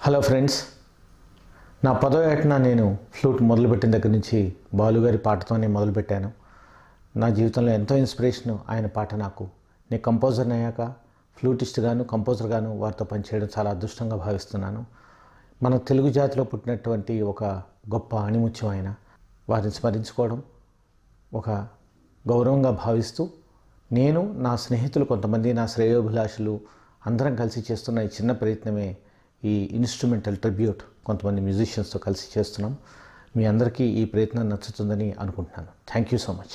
Hello friends నా పదో ఏటన నేను ఫ్లూట్ మొదలుపెట్టిన దగ్గర నుంచి బాలుగారి పాటతోనే మొదలుపెట్టాను నా జీవితంలో ఎంతో ఇన్స్పిరేషన్ ఆయన పాట నాకు నేను కంపోజర్ని అయ్యాక ఫ్లూటిస్ట్గాను కంపోజర్గాను వారితో పనిచేయడం చాలా అదృష్టంగా భావిస్తున్నాను మన తెలుగు జాతిలో పుట్టినటువంటి ఒక గొప్ప అణిముత్యం ఆయన వారిని స్మరించుకోవడం ఒక గౌరవంగా భావిస్తూ నేను నా స్నేహితులు కొంతమంది నా శ్రేయోభిలాషులు అందరం కలిసి చేస్తున్న ఈ చిన్న ప్రయత్నమే ఈ ఇన్స్ట్రుమెంటల్ ట్రిబ్యూట్ కొంతమంది మ్యూజిషియన్స్తో కలిసి చేస్తున్నాం మీ అందరికీ ఈ ప్రయత్నం నచ్చుతుందని అనుకుంటున్నాను thank you so much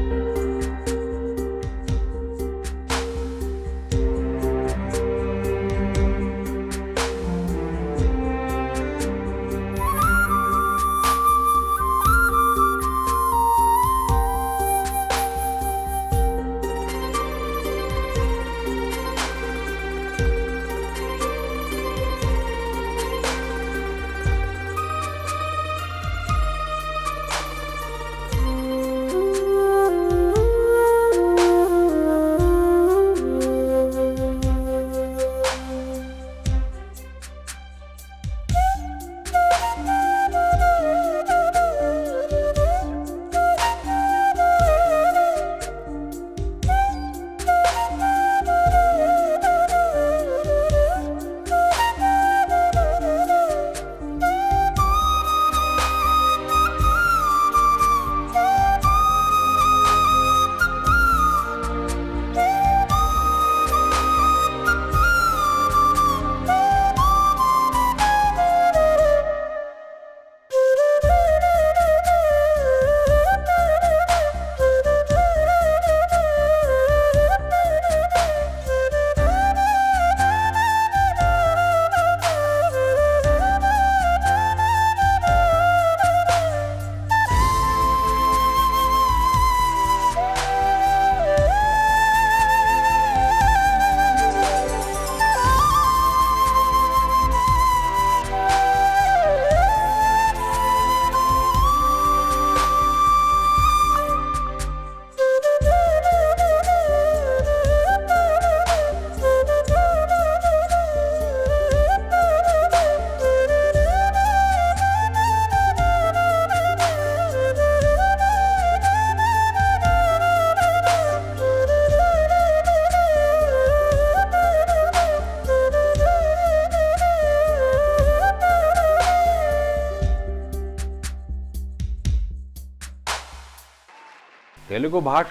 Telugu భాష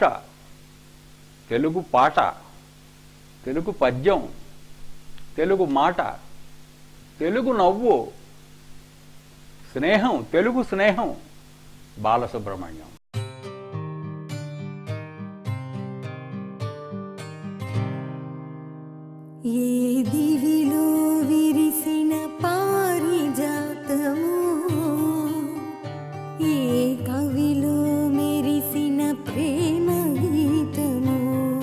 తెలుగు పాట తెలుగు పద్యం తెలుగు మాట తెలుగు నవ్వు స్నేహం తెలుగు స్నేహం బాలసుబ్రహ్మణ్యం ఏ దివిలో విరిసిన పారిజాతము ఏ కవిలో మెరిసిన ప్రేమ గీతము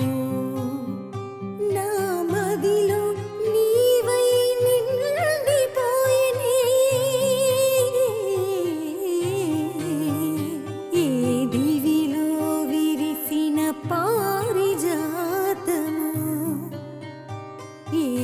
నా మదిలో నీవై నిండిపోయినే ఏ దివిలో విరిసిన పారిజాతము ఏ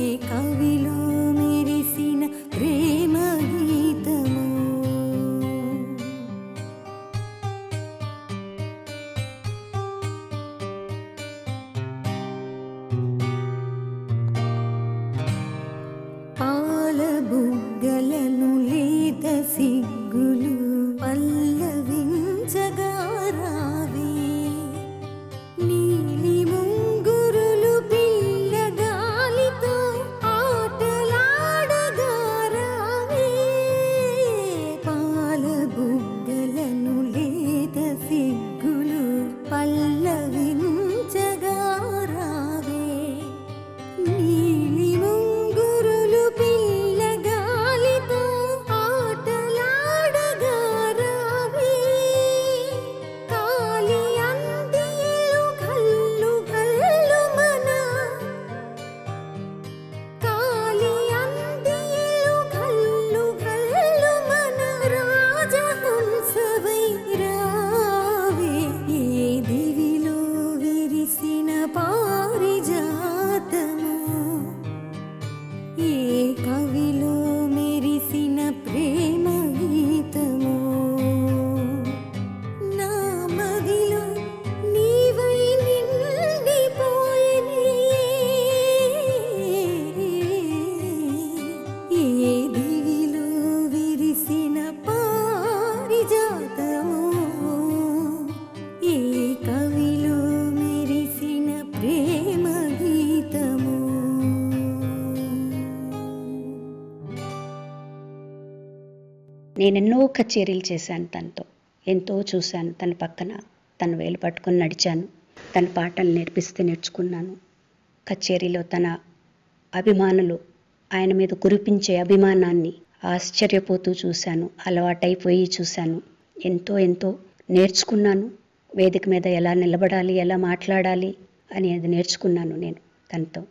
నేను ఎన్నో కచేరీలు చేశాను తనతో ఎంతో చూశాను తన పక్కన తన వేలు పట్టుకొని నడిచాను తన పాటలు నేర్పిస్తే నేర్చుకున్నాను కచేరీలో తన అభిమానులు ఆయన మీద కురిపించే అభిమానాన్ని ఆశ్చర్యపోతూ చూశాను అలవాటైపోయి చూశాను ఎంతో ఎంతో నేర్చుకున్నాను వేదిక మీద ఎలా నిలబడాలి ఎలా మాట్లాడాలి అని అది నేర్చుకున్నాను నేను తనతో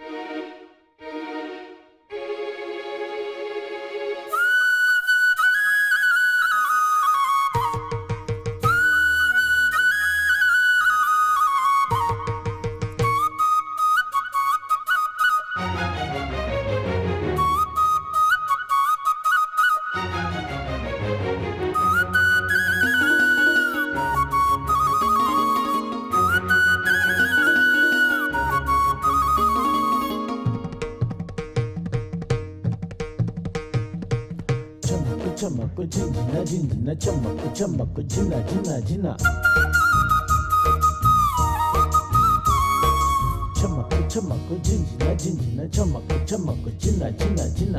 చమ్మకు చమ్మకు జిన్న జిన్న చమ్మకు చమ్మకు జిన్న జిన్న జిన్న చమ్మకు చమ్మకు జిన్న జిన్న చమ్మకు చమ్మకు జిన్న జిన్న జిన్న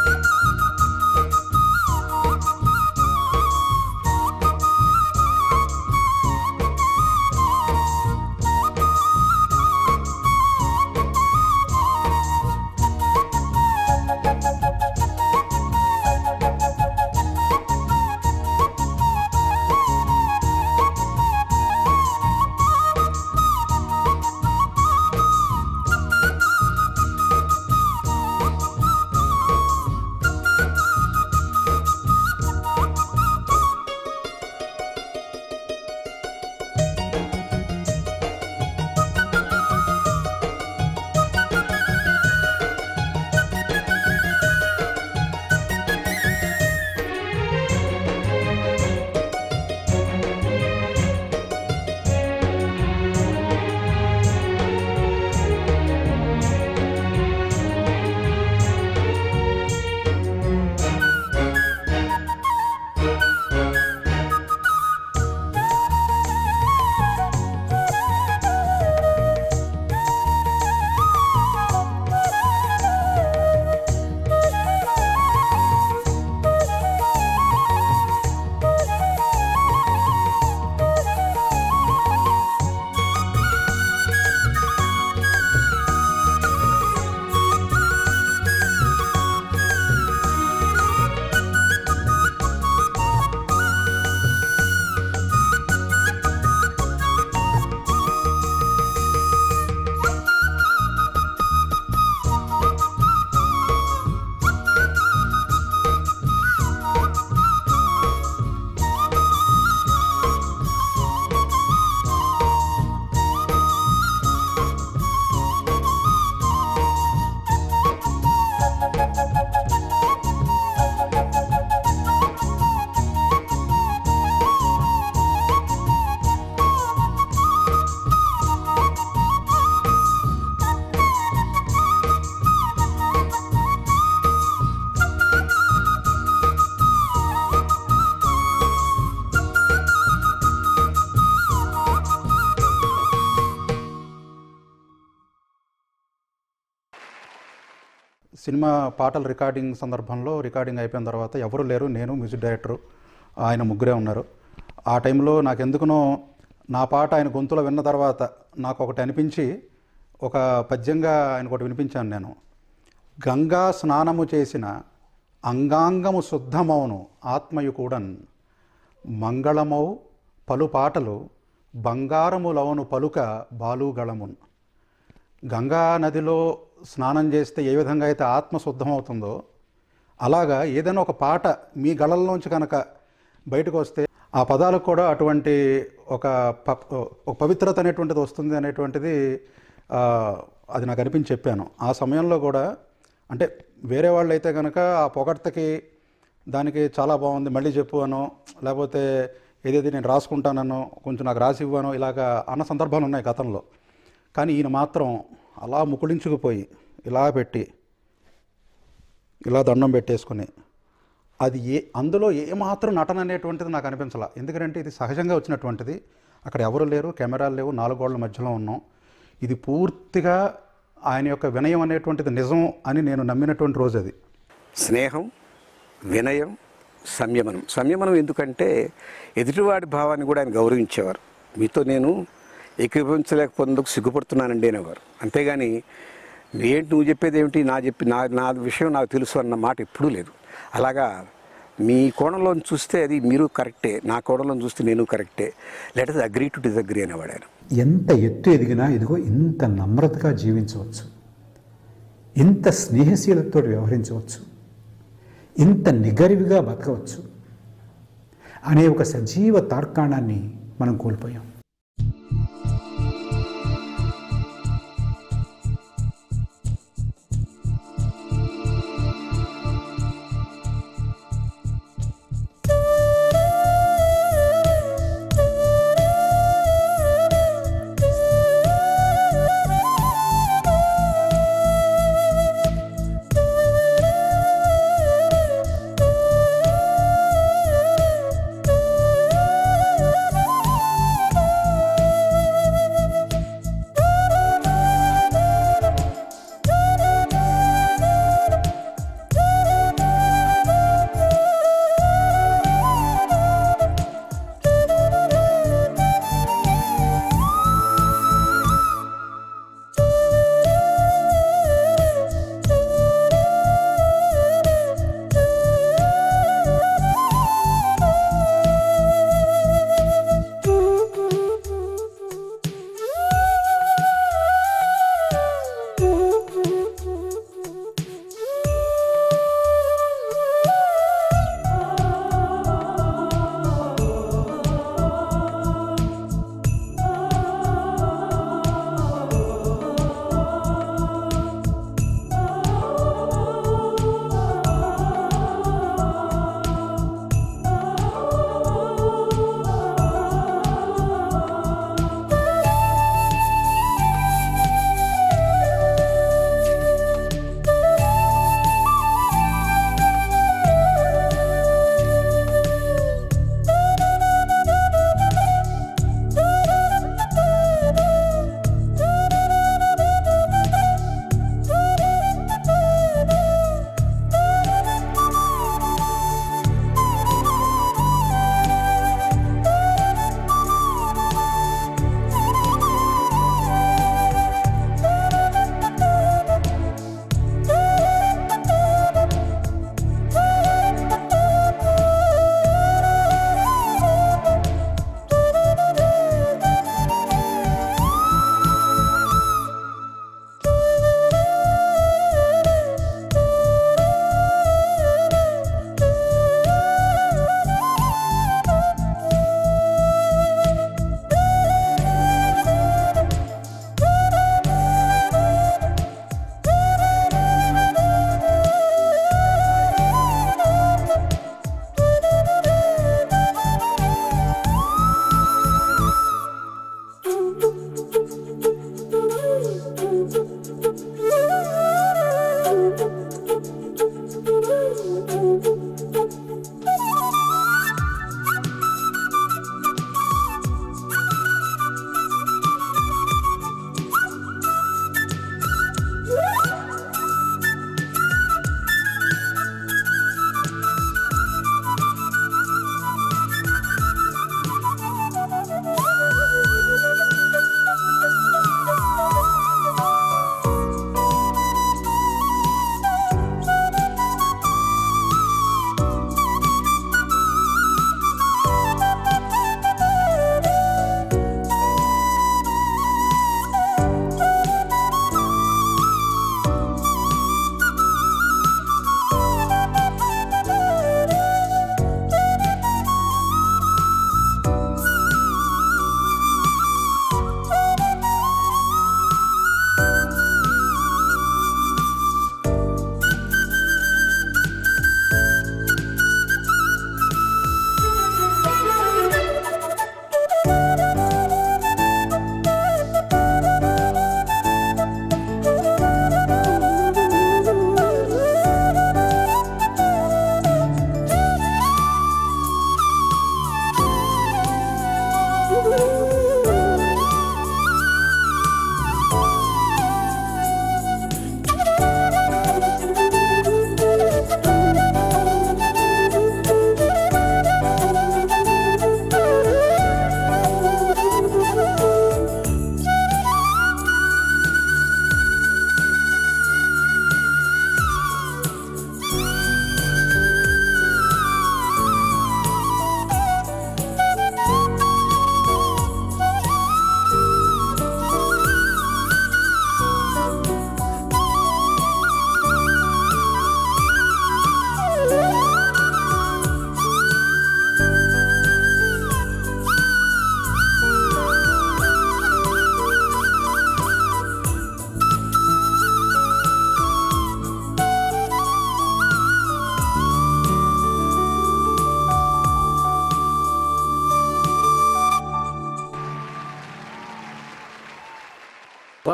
సినిమా పాటల రికార్డింగ్ సందర్భంలో రికార్డింగ్ అయిపోయిన తర్వాత ఎవరు లేరు నేను మ్యూజిక్ డైరెక్టరు ఆయన ముగ్గురే ఉన్నారు ఆ టైంలో నాకు ఎందుకునో నా పాట ఆయన గొంతులో విన్న తర్వాత నాకు ఒకటి అనిపించి ఒక పద్యంగా ఆయనకు ఒకటి వినిపించాను నేను గంగా స్నానము చేసిన అంగాంగము శుద్ధమౌను ఆత్మయు కూడన్ మంగళమౌ పలు పాటలు బంగారములవును పలుక బాలుగళమున్ గంగా నదిలో స్నానం చేస్తే ఏ విధంగా అయితే ఆత్మ శుద్ధమవుతుందో అలాగా ఏదైనా ఒక పాట మీ గళల్లోంచి కనుక బయటకు వస్తే ఆ పదాలకు కూడా అటువంటి ఒక ప ఒక పవిత్రత అనేటువంటిది వస్తుంది అనేటువంటిది ఆ, అది నాకు అనిపించి చెప్పాను ఆ సమయంలో కూడా అంటే వేరే వాళ్ళు అయితే కనుక ఆ పొగడ్తకి దానికి చాలా బాగుంది మళ్ళీ చెప్పు అనో లేకపోతే ఏదేది నేను రాసుకుంటానో కొంచెం నాకు రాసి ఇవ్వను ఇలాగా అన్న సందర్భాలు ఉన్నాయి గతంలో కానీ ఈయన మాత్రం అలా ముకుళించుకుపోయి ఇలా పెట్టి ఇలా దండం పెట్టేసుకుని అది ఏ అందులో ఏమాత్రం నటన అనేటువంటిది నాకు అనిపించాల ఎందుకంటే ఇది సహజంగా వచ్చినటువంటిది అక్కడ ఎవరు లేరు కెమెరాలు లేవు నాలుగు గోడల మధ్యలో ఉన్నాం ఇది పూర్తిగా ఆయన యొక్క వినయం అనేటువంటిది నిజం అని నేను నమ్మినటువంటి రోజు అది స్నేహం వినయం సంయమనం సంయమనం ఎందుకంటే ఎదుటివాడి భావాన్ని కూడా ఆయన గౌరవించేవారు మీతో నేను ఏకీభవించలేకపోయేందుకు సిగ్గుపడుతున్నానండి అనేవారు అంతేగాని ఏంటి నువ్వు చెప్పేది ఏమిటి నా చెప్పి నా నా విషయం నాకు తెలుసు అన్న మాట ఎప్పుడూ లేదు అలాగా మీ కోణంలో చూస్తే అది మీరు కరెక్టే నా కోణంలో చూస్తే నేను కరెక్టే let us agree to disagree అనేవాడు ఆయన ఎంత ఎత్తు ఎదిగినా ఇదిగో ఇంత నమ్రతగా జీవించవచ్చు ఇంత స్నేహశీలతో వ్యవహరించవచ్చు ఇంత నిగరివిగా బతకవచ్చు అనే ఒక సజీవ తార్కాణాన్ని మనం కోల్పోయాం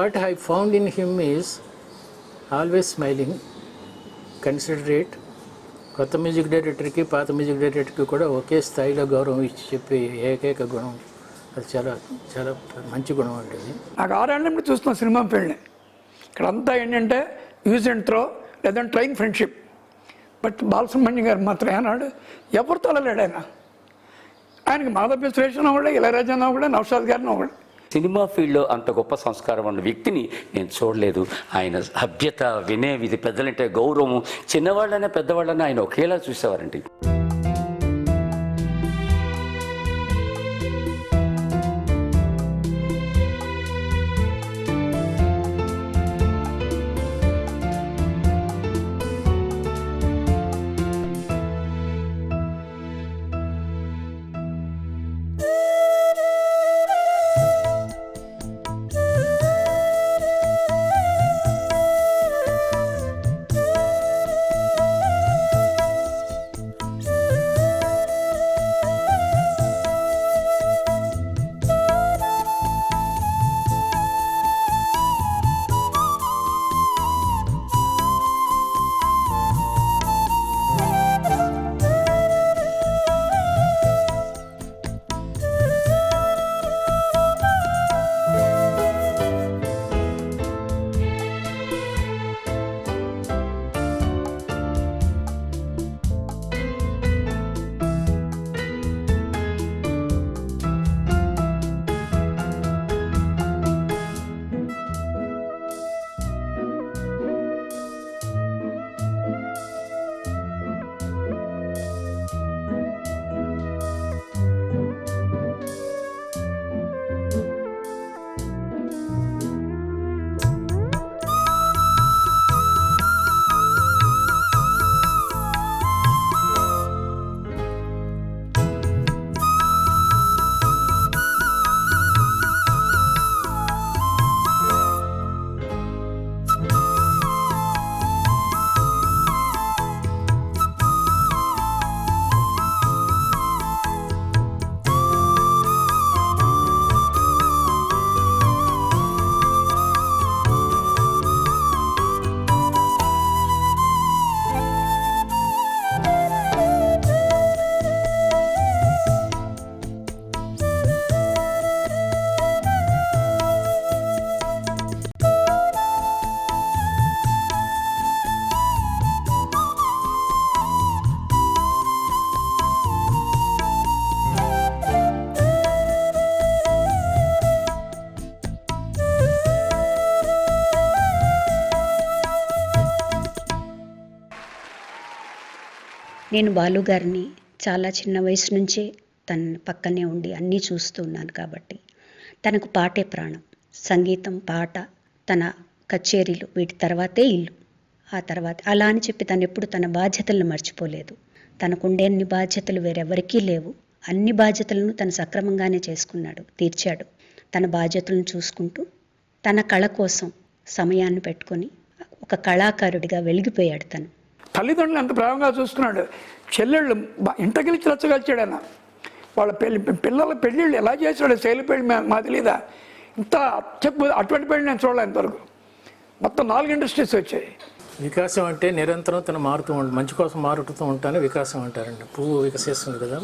what I found in him is always smiling considerate కొత్త మ్యూజిక్ డైరెక్టర్కి పాత మ్యూజిక్ డైరెక్టర్కి కూడా ఒకే స్థాయిలో గౌరవం ఇచ్చి చెప్పే ఏకైక గుణం అది చాలా చాలా మంచి గుణం అండి అది నాకు ఆరేళ్ళ నుండి చూస్తున్నాం సినిమా ఫీల్డ్ని ఇక్కడ అంతా ఏంటంటే యూజ్ అండ్ త్రో లేదంటే ట్రైన్ ఫ్రెండ్షిప్ బట్ బాలసుబ్రహ్మణ్యం గారు మాత్రం ఏనాడు ఎవరితో వెళ్ళలేడు ఆయన ఆయనకి మాధవ సురేష్ కూడా ఇళయరాజా కూడా నౌషాద్ గారిని ఒకడు సినిమా ఫీల్డ్లో అంత గొప్ప సంస్కారం ఉన్న వ్యక్తిని నేను చూడలేదు ఆయన సభ్యత వినే విధి పెద్దలంటే గౌరవం చిన్నవాళ్ళనే పెద్దవాళ్ళని ఆయన ఒకేలా చూసేవారండి నేను బాలుగారిని చాలా చిన్న వయసు నుంచే తన పక్కనే ఉండి అన్నీ చూస్తూ ఉన్నాను కాబట్టి తనకు పాటే ప్రాణం సంగీతం పాట తన కచేరీలు వీటి తర్వాతే ఇల్లు ఆ తర్వాత అలా అని చెప్పి తను ఎప్పుడు తన బాధ్యతలను మర్చిపోలేదు తనకుండే అన్ని బాధ్యతలు వేరెవరికీ లేవు అన్ని బాధ్యతలను తను సక్రమంగానే చేసుకున్నాడు తీర్చాడు తన బాధ్యతలను చూసుకుంటూ తన కళ కోసం సమయాన్ని పెట్టుకొని ఒక కళాకారుడిగా వెలిగిపోయాడు తను తల్లిదండ్రులు ఎంత ప్రేమగా చూస్తున్నాడు చెల్లెళ్ళు బా- ఇంటకెళ్ళి రచ్చగలిచాడు ఆయన వాళ్ళ పెళ్లి పిల్లల పెళ్ళిళ్ళు ఎలా చేశాడు శైలి పెళ్ళి మా- మా తెలీదా ఇంత చెప్పు అటువంటి పెళ్ళి నేను చూడలే ఇంతవరకు మొత్తం నాలుగు ఇండస్ట్రీస్ వచ్చాయి వికాసం అంటే నిరంతరం తను మారుతూ ఉంటుంది మంచి కోసం మారుతూ ఉంటానే వికాసం అంటారండి పువ్వు వికసిస్తుంది కదా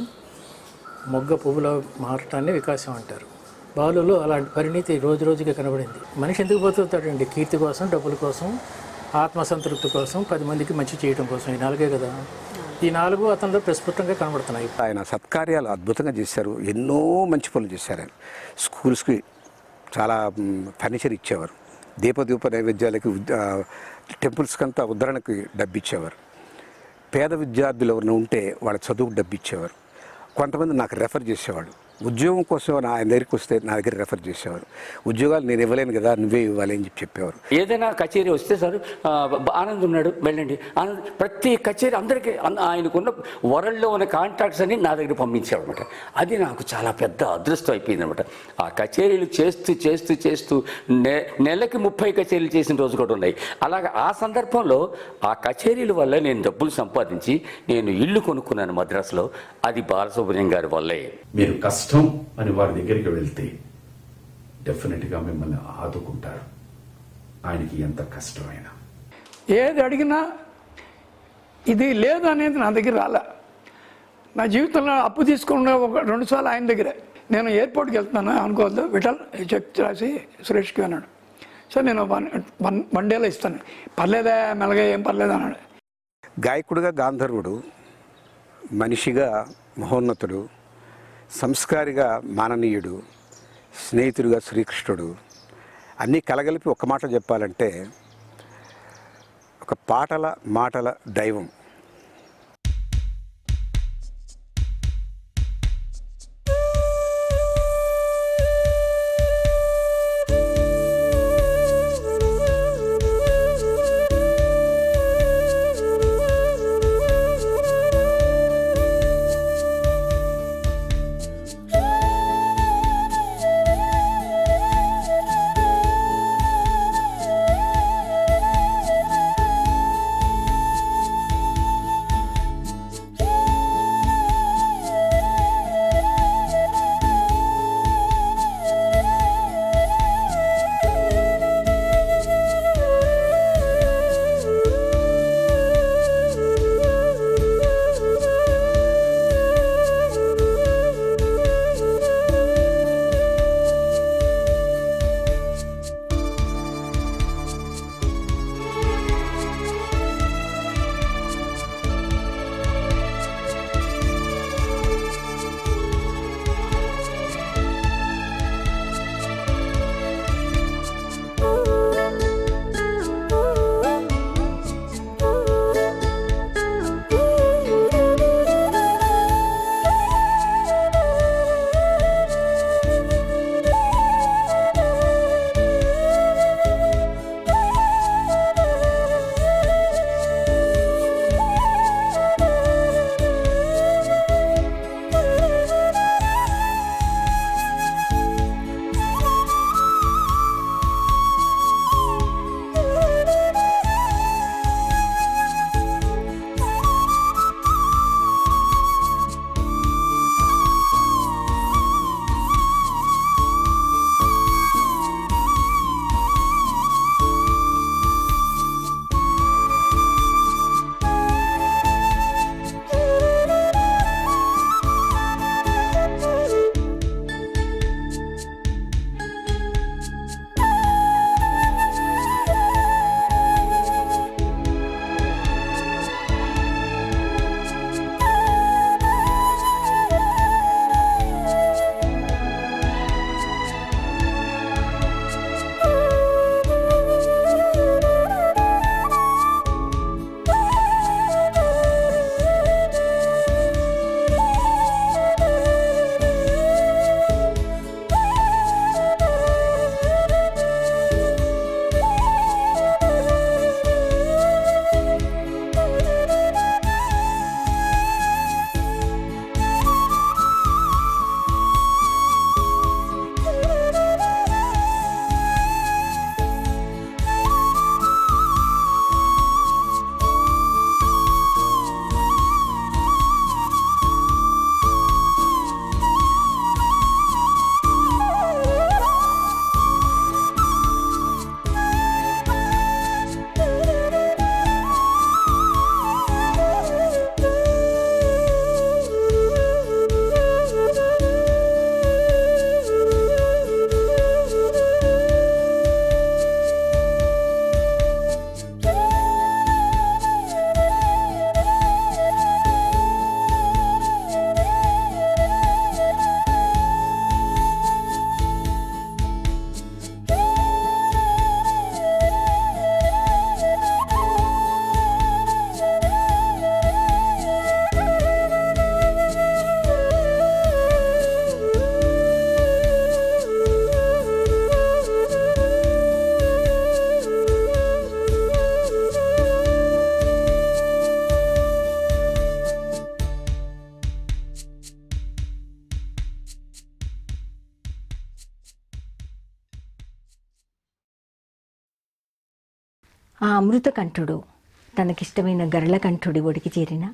మొగ్గ పువ్వులో మారటాన్ని వికాసం అంటారు బాలులో అలాంటి పరిణితి రోజు రోజుకి కనబడింది మనిషి ఎందుకు బతుకుతాడండి కీర్తి కోసం డబ్బుల కోసం ఆత్మసంతృప్తి కోసం పది మందికి మంచి చేయడం కోసం ఈ నాలుగే కదా ఈ నాలుగు అతనిలో ప్రస్ఫుటంగా కనబడుతున్నాయి ఆయన సత్కార్యాలు అద్భుతంగా చేశారు ఎన్నో మంచి పనులు చేశారు ఆయన స్కూల్స్కి చాలా మ్, ఫర్నిచర్ ఇచ్చేవారు దీపదీప నైవేద్యాలకి ఉద్- ఆ, టెంపుల్స్కి అంతా ఉద్ధరణకి డబ్బు ఇచ్చేవారు పేద విద్యార్థులు ఎవరైనా ఉంటే వాళ్ళ చదువుకు డబ్బు ఇచ్చేవారు కొంతమంది నాకు రెఫర్ చేసేవాడు ఉద్యోగం కోసం నా ఆయన దగ్గరికి వస్తే నా దగ్గర రెఫర్ చేసేవారు ఉద్యోగాలు నేను ఇవ్వలేను కదా నువ్వే ఇవ్వాలి అని చెప్పి చెప్పేవారు ఏదైనా కచేరీ వస్తే సార్ ఆ, బ- ఆనంద్ ఉన్నాడు వెళ్ళండి ఆనంద్ ప్రతి కచేరీ అందరికీ అన్- ఆయనకున్న వరల్డ్లో ఉన్న కాంట్రాక్ట్స్ అన్ని నా దగ్గర పంపించాడు అనమాట అది నాకు చాలా పెద్ద అదృష్టం అయిపోయింది అనమాట ఆ కచేరీలు చేస్తూ చేస్తూ చేస్తూ నె నెలకి ముప్పై కచేరీలు చేసిన రోజు కూడా ఉన్నాయి అలాగే ఆ సందర్భంలో ఆ కచేరీల వల్ల నేను డబ్బులు సంపాదించి నేను ఇల్లు కొనుక్కున్నాను మద్రాసులో అది బాలసుబ్రహ్మణ్యం గారి వల్లే మీరు కష్టం అని వారి దగ్గరికి వెళ్తే డెఫినెట్గా మిమ్మల్ని ఆదుకుంటారు ఆయనకి ఎంత కష్టమైనా ఏది అడిగినా ఇది లేదు అనేది నా దగ్గర రాలే నా జీవితంలో అప్పు తీసుకున్న ఒక రెండు సార్లు ఆయన దగ్గరే నేను ఎయిర్పోర్ట్కి వెళ్తున్నాను అనుకోవద్దు విఠల్ ఈ చెక్ రాసి సురేష్కి అన్నాడు సో నేను వన్ వన్ వన్ డేలో ఇస్తాను పర్లేదా మెల్లగా ఏం పర్లేదు అన్నాడు గాయకుడిగా గాంధర్వుడు మనిషిగా మహోన్నతుడు సంస్కారిగా మాననీయుడు స్నేహితుడిగా శ్రీకృష్ణుడు అన్నీ కలగలిపి ఒక్క మాట చెప్పాలంటే ఒక పాటల మాటల దైవం ఆ అమృతకంఠుడు తనకిష్టమైన గరళకంఠుడి ఒడికి చేరిన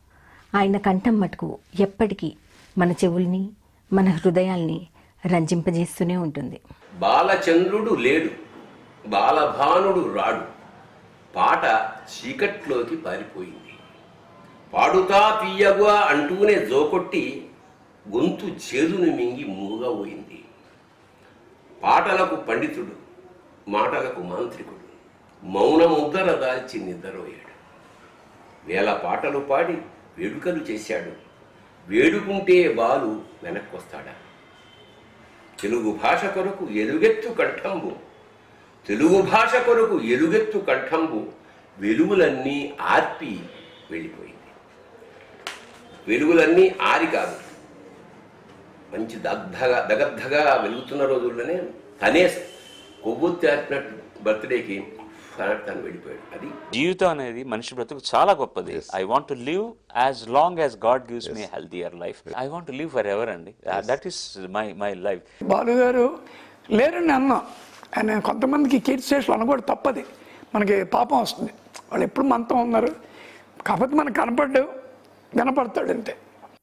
ఆయన కంఠం మటుకు ఎప్పటికీ మన చెవుల్ని మన హృదయాల్ని రంజింపజేస్తూనే ఉంటుంది బాలచంద్రుడు లేడు బాలభానుడు రాడు పాట చీకట్లోకి పారిపోయింది పాడుతా తీయగా అంటూనే జోకొట్టి గొంతు చేదును మింగి మూగబోయింది పాటలకు పండితుడు మాటలకు మాంత్రికుడు మౌన ముద్దర దాల్చి నిద్రపోయాడు వేల పాటలు పాడి వేడుకలు చేశాడు వేడుకుంటే బాలు వెనక్కొస్తాడా తెలుగు భాష కొరకు ఎలుగెత్తు కంఠంబు తెలుగు భాష కొరకు ఎలుగెత్తు కంఠంబు వెలుగులన్నీ ఆర్పి వెళ్ళిపోయింది వెలుగులన్నీ ఆరి కాదు మంచి దగ్ధగా దగద్ధగా వెలుగుతున్న రోజుల్లోనే తనే కొవ్వొత్తి ఆర్పినట్టు బర్త్డేకి తను వెళ్ళిపోయాడు అది జీవితం అనేది మనిషి బ్రతుకు చాలా గొప్పది I want to live as long as God gives me healthier life I want to live for ever అండి that is my my life Balu గారు లేరని అన్నాం ఆయన కొంతమందికి కీర్తిశేషులు అనకూడదు తప్పది మనకి పాపం వస్తుంది వాళ్ళు ఎప్పుడు మనతో ఉన్నారు కాకపోతే మనకు కనపడ్డు వినపడతాడు అంతే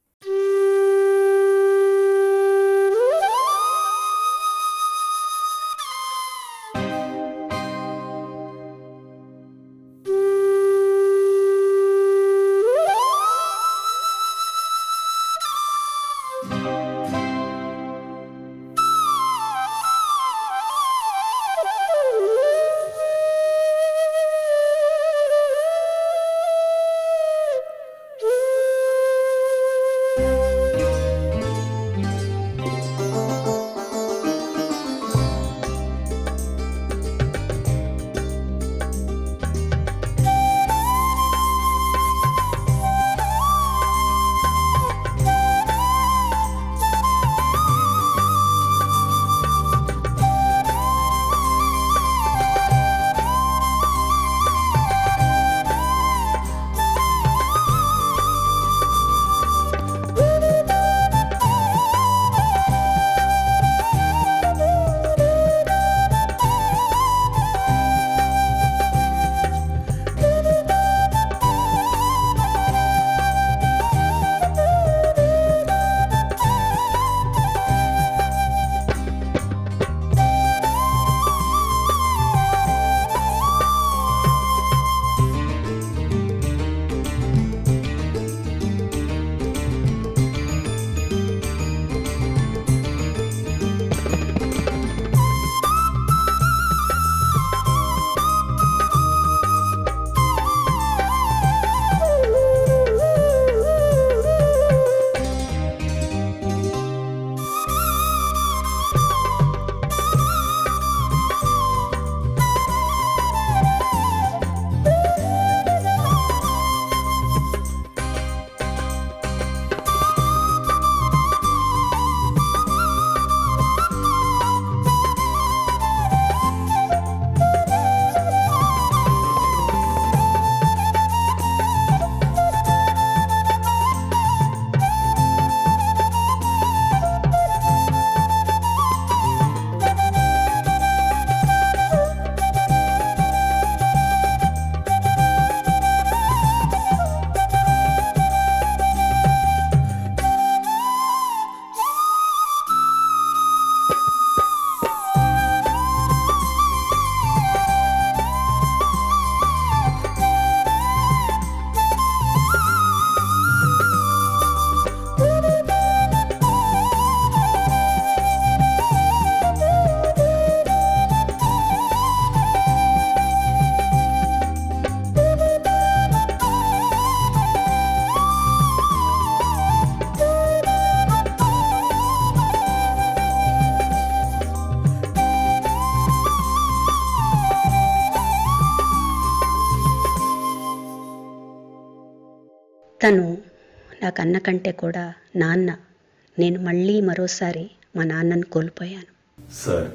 తను నాకు అన్న కంటే కూడా నాన్న నేను మళ్ళీ మరోసారి మా నాన్నను కోల్పోయాను సార్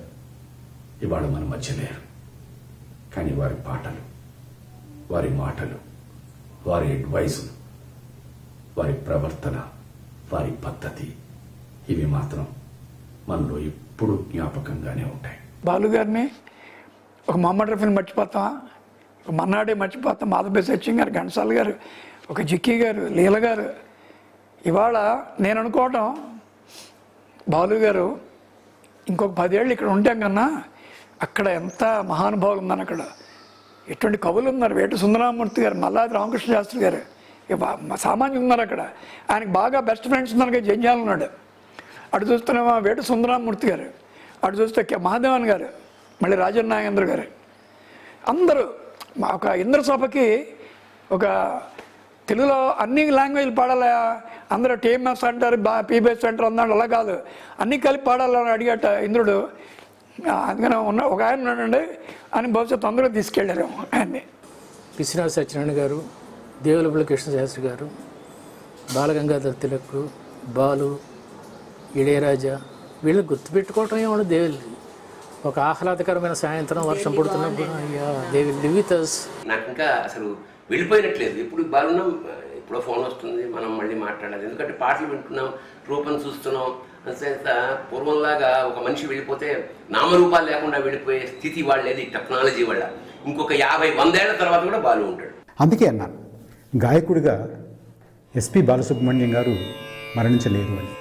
ఇవాళ మన మధ్య లేరు కానీ వారి పాటలు వారి మాటలు వారి అడ్వైస్ వారి ప్రవర్తన వారి పద్ధతి ఇవి మాత్రం మనలో ఎప్పుడూ జ్ఞాపకంగానే ఉంటాయి బాలు గారిని ఒక మహమ్మద్ రఫీని మర్చిపోతామా ఒక మన్నాడే మర్చిపోతాం మాధవ సత్యం గారు ఘంటసాల గారు ఒక జిక్కీ గారు లీల గారు ఇవాళ నేను అనుకోవటం బాలు గారు ఇంకొక పదేళ్ళు ఇక్కడ ఉంటాం కన్నా అక్కడ ఎంత మహానుభావులు ఉన్నారు అక్కడ ఎటువంటి కవులు ఉన్నారు వేటు సుందరామూర్తి గారు మల్లాది రామకృష్ణ శాస్త్రి గారు ఇక బా- మా సామాన్యులు ఉన్నారు అక్కడ ఆయనకి బాగా బెస్ట్ ఫ్రెండ్స్ ఉన్నారు కదా జంజాలు ఉన్నాడు అటు చూస్తేనేమో వేటు సుందరామూర్తి గారు అటు చూస్తే కె మహాదేవన్ గారు మళ్ళీ రాజన్ నాగేంద్ర గారు అందరూ మా ఒక ఇంద్రసభకి ఒక తెలుగులో అన్ని లాంగ్వేజ్లు పాడాలా అందరూ టీఎంఎస్ అంటారు బా పీబీఎస్ అంటారు అన్నాడు అలా కాదు అన్నీ కలిపి పాడాలని అడిగట ఇంద్రుడు ఆ, అందుకని ఉన్న ఒక ఆయన ఉన్నాడండి అని బహుశా తొందరగా తీసుకెళ్ళారు ఆయన్ని పిసినాథ సత్యనారాయణ గారు దేవులపల్లి కృష్ణశాస్త్రి గారు బాలగంగాధర్ తిలక్ బాలు ఇళయరాజా వీళ్ళు గుర్తుపెట్టుకోవటం ఏమన్నా దేవుళ్ళు ఒక ఆహ్లాదకరమైన సాయంత్రం వర్షం పడుతున్నప్పుడు అయ్యా they will live with us నాకు ఇంకా అసలు వెళ్ళిపోయినట్లేదు ఇప్పుడు బాగున్నాం ఎప్పుడో ఫోన్ వస్తుంది మనం మళ్ళీ మాట్లాడాలి ఎందుకంటే పాటలు వింటున్నాం రూపం చూస్తున్నాం అంత పూర్వంలాగా ఒక మనిషి వెళ్ళిపోతే నామరూపాలు లేకుండా వెళ్ళిపోయే స్థితి వాళ్ళేది టెక్నాలజీ వల్ల ఇంకొక యాభై వందేళ్ల తర్వాత కూడా బాలు ఉంటాడు అందుకే అన్నాను గాయకుడిగా ఎస్పి బాలసుబ్రహ్మణ్యం గారు మరణించలేరు అని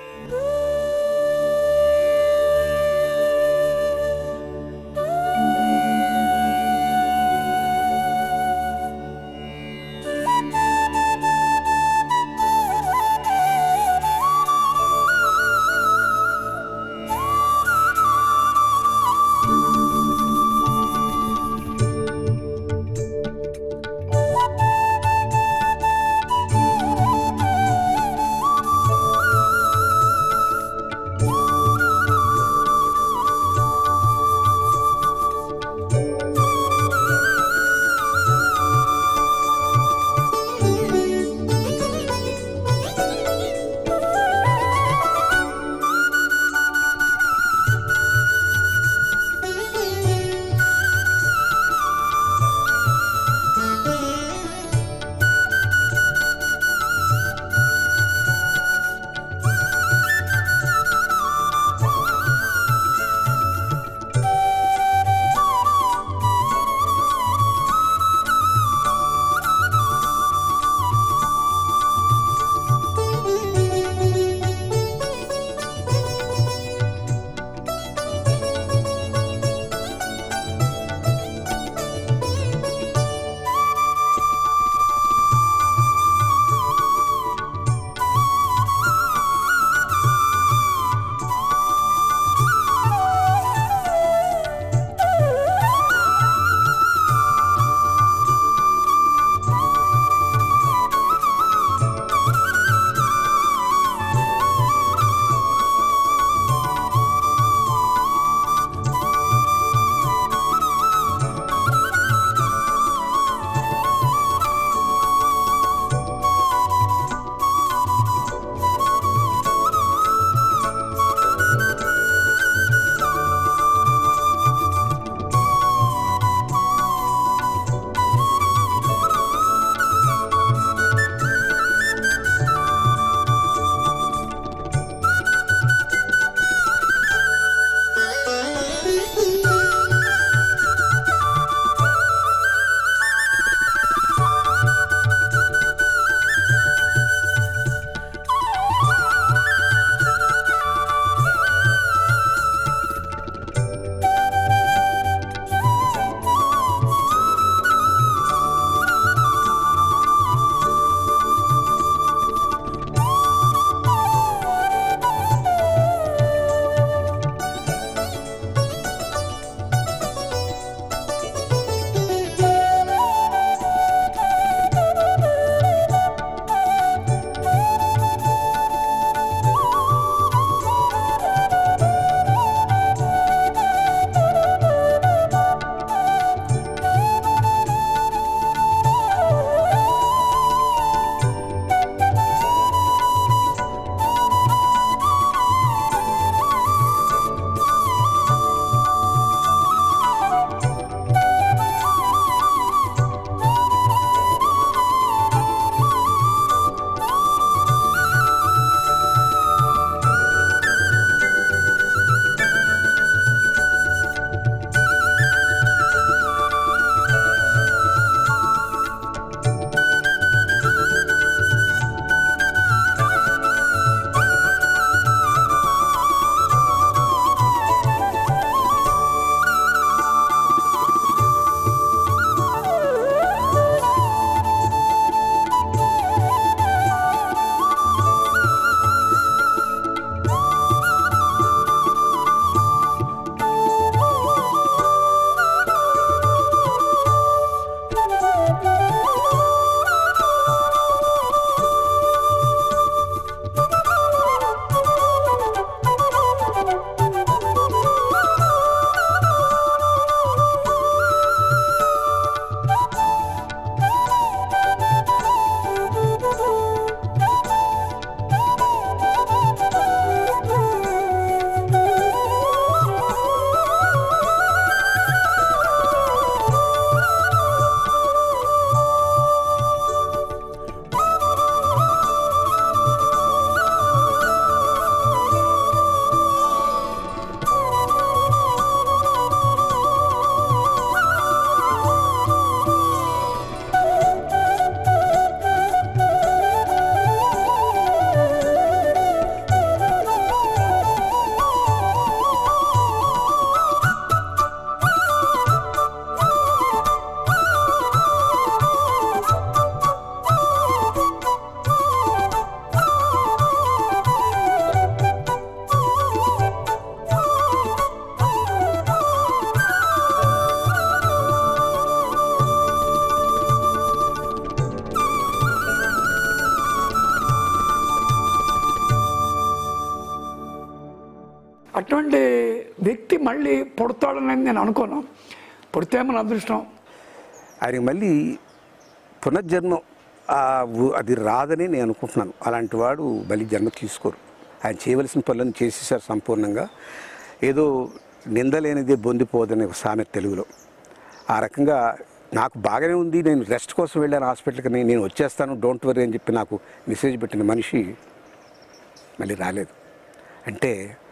మళ్ళీ పుడతాడనేది నేను అనుకోను పుడితే మన అదృష్టం ఆయన మళ్ళీ పునర్జన్మ ఆ ఉ- అది రాదని నేను అనుకుంటున్నాను అలాంటి వాడు మళ్ళీ జన్మ తీసుకోరు ఆయన చేయవలసిన పనులను చేసేసారు సంపూర్ణంగా ఏదో నిందలేనిదే బొందిపోదని ఒక సామెత తెలుగులో ఆ రకంగా నాకు బాగానే ఉంది నేను రెస్ట్ కోసం వెళ్ళాను హాస్పిటల్కి నేను నేను వచ్చేస్తాను డోంట్ వరీ అని చెప్పి నాకు మెసేజ్ పెట్టిన మనిషి మళ్ళీ రాలేదు అంటే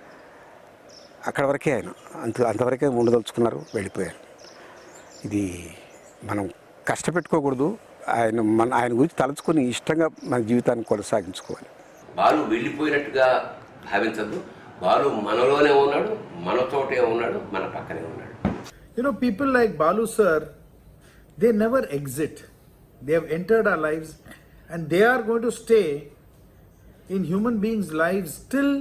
అక్కడ వరకే ఆయన అంత అంతవరకే ఉండదలుచుకున్నారు వెళ్ళిపోయారు ఇది మనం కష్టపెట్టుకోకూడదు ఆయన మన ఆయన గురించి తలుచుకొని ఇష్టంగా మన జీవితాన్ని కొనసాగించుకోవాలి బాలు వెళ్ళిపోయినట్టుగా భావించద్దు బాలు మనలోనే ఉన్నాడు మనతోటే ఉన్నాడు మన పక్కనే ఉన్నాడు You know, people like Balu sir, they never exit. They have entered our lives and they are going to stay in human beings' lives till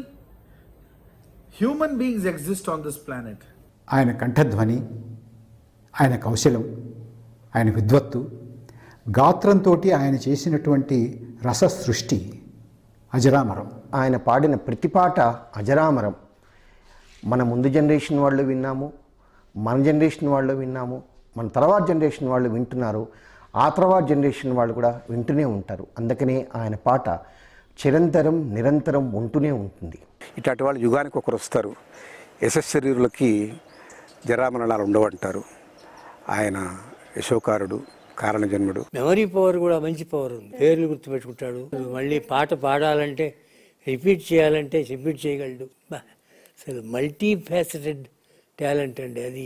human beings exist on this planet. ఆయన కంఠధ్వని ఆయన కౌశలం ఆయన విద్వత్తు గాత్రంతో ఆయన చేసినటువంటి రస సృష్టి అజరామరం ఆయన పాడిన ప్రతి పాట అజరామరం మన ముందు జనరేషన్ వాళ్ళు విన్నాము మన జనరేషన్ వాళ్ళు విన్నాము మన తర్వాత జనరేషన్ వాళ్ళు వింటున్నారు ఆ తర్వాత జనరేషన్ వాళ్ళు కూడా వింటూనే ఉంటారు అందుకనే ఆయన పాట చిరంతరం నిరంతరం ఉంటూనే ఉంటుంది ఇట్లాంటి వాళ్ళు యుగానికి ఒకరు వస్తారు యశశరీరులకి జరామరణాలు ఉండవంటారు ఆయన యశోకారుడు కారణజన్ముడు మెమరీ పవర్ కూడా మంచి పవర్ ఉంది పేర్లు గుర్తుపెట్టుకుంటాడు మళ్ళీ పాట పాడాలంటే రిపీట్ చేయాలంటే రిపీట్ చేయగలడు బా, అసలు మల్టీ ఫ్యాసెటెడ్ టాలెంట్ అండి అది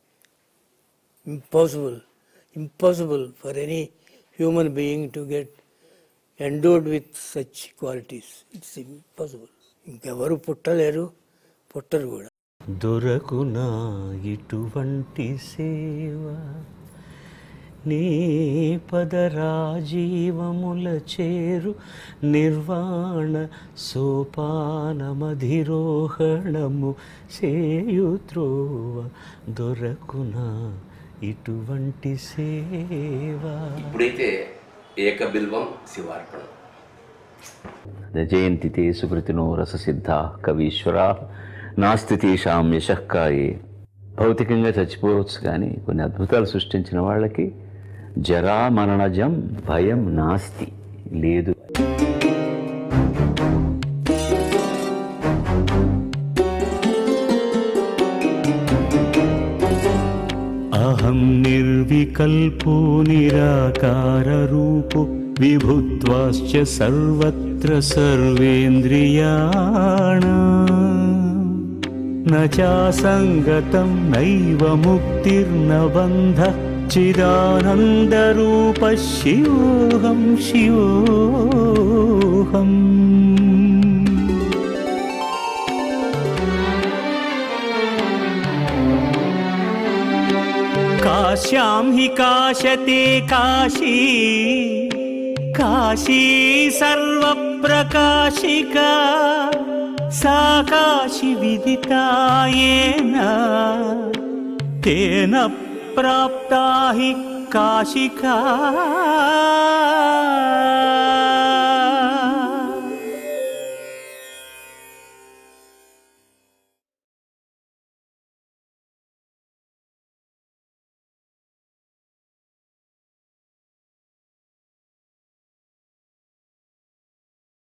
impossible impossible for any human being to get endowed with such qualities it's impossible ఇంకెవరు పుట్టలేరు పుట్టరు కూడా దొరకునా ఇటువంటి సేవ నీ పదరాజీవముల చేరు నిర్వాణ సోపానమధిరోహణము చేయుత్రోవ దొరకునా ఇటువంటి సేవ ఇప్పుడైతే ఏకబిల్వం శివార్పణం జయంతి తే సుకృతినో రససిద్ధ కవీశ్వరా నాస్తి తేషాం యశక్కాయే భౌతికంగా చచ్చిపోవచ్చు కానీ కొన్ని అద్భుతాలు సృష్టించిన వాళ్ళకి జరా మరణజం భయం నాస్తి లేదు అహం నిర్వికల్పో నిరాకారూపో విభుత్వాశ్చ సర్వత్ర సర్వేంద్రియాణా न चासङ्गतं नैव मुक्तिर्न बन्धः चिदानन्दरूपः शिवोऽहं शिवोऽहम् काश्यां हि काशते काशी काशी सर्वप्रकाशिका सा काशी विदिता येन तेन प्राप्ता हि काशिका